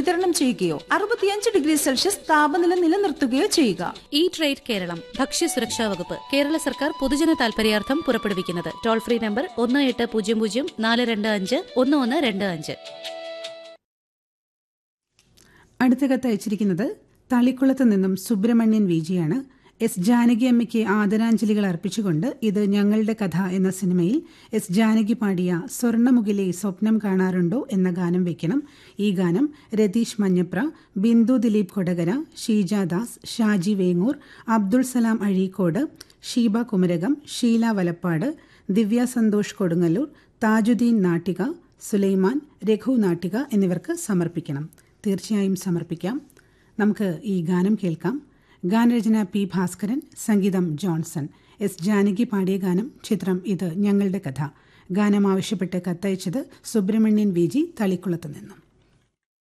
വിതരണം ചെയ്യുകയോ അറുപത്തിയഞ്ച് ഡിഗ്രി സെൽഷ്യസ് താപനില നിലനിർത്തുകയോ ചെയ്യുക ഈ ട്രേഡ് കേരളം ഭക്ഷ്യസുരക്ഷാ വകുപ്പ് കേരള സർക്കാർ പൊതുജന താൽപര്യാർത്ഥം പുറപ്പെടുവിക്കുന്നത് ടോൾ ഫ്രീ നമ്പർ ഒന്ന് എട്ട് പൂജ്യം പൂജ്യം നാല് രണ്ട് അഞ്ച് ഒന്ന് ഒന്ന് രണ്ട് അഞ്ച് അടുത്ത കത്ത് അയച്ചിരിക്കുന്നത് തളിക്കുളത്ത് നിന്നും സുബ്രഹ്മണ്യൻ വിജിയാണ് എസ് ജാനകി അമ്മയ്ക്ക് ആദരാഞ്ജലികൾ അർപ്പിച്ചുകൊണ്ട് ഇത് ഞങ്ങളുടെ കഥ എന്ന സിനിമയിൽ എസ് ജാനകി പാടിയ സ്വർണ്ണമുഖിലെ സ്വപ്നം കാണാറുണ്ടോ എന്ന ഗാനം വെക്കണം ഈ ഗാനം രതീഷ് മഞ്ഞപ്ര ബിന്ദു ദിലീപ് കൊടകര ഷീജ ദാസ് ഷാജി വേങ്ങൂർ അബ്ദുൾ സലാം അഴീക്കോട് ഷീബ കുമരകം ഷീല വലപ്പാട് ദിവ്യ സന്തോഷ് കൊടുങ്ങല്ലൂർ താജുദ്ദീൻ നാട്ടിക സുലൈമാൻ രഘു നാട്ടിക എന്നിവർക്ക് സമർപ്പിക്കണം തീർച്ചയായും സമർപ്പിക്കാം നമുക്ക് ഈ ഗാനം കേൾക്കാം ഗാനരചന പി ഭാസ്കരൻ സംഗീതം ജോൺസൺ എസ് ജാനകി പാടിയ ഗാനം ചിത്രം ഇത് ഞങ്ങളുടെ കഥ ഗാനം ആവശ്യപ്പെട്ട് കത്തയച്ചത് സുബ്രഹ്മണ്യൻ വി ജി തളിക്കുളത്ത് നിന്നും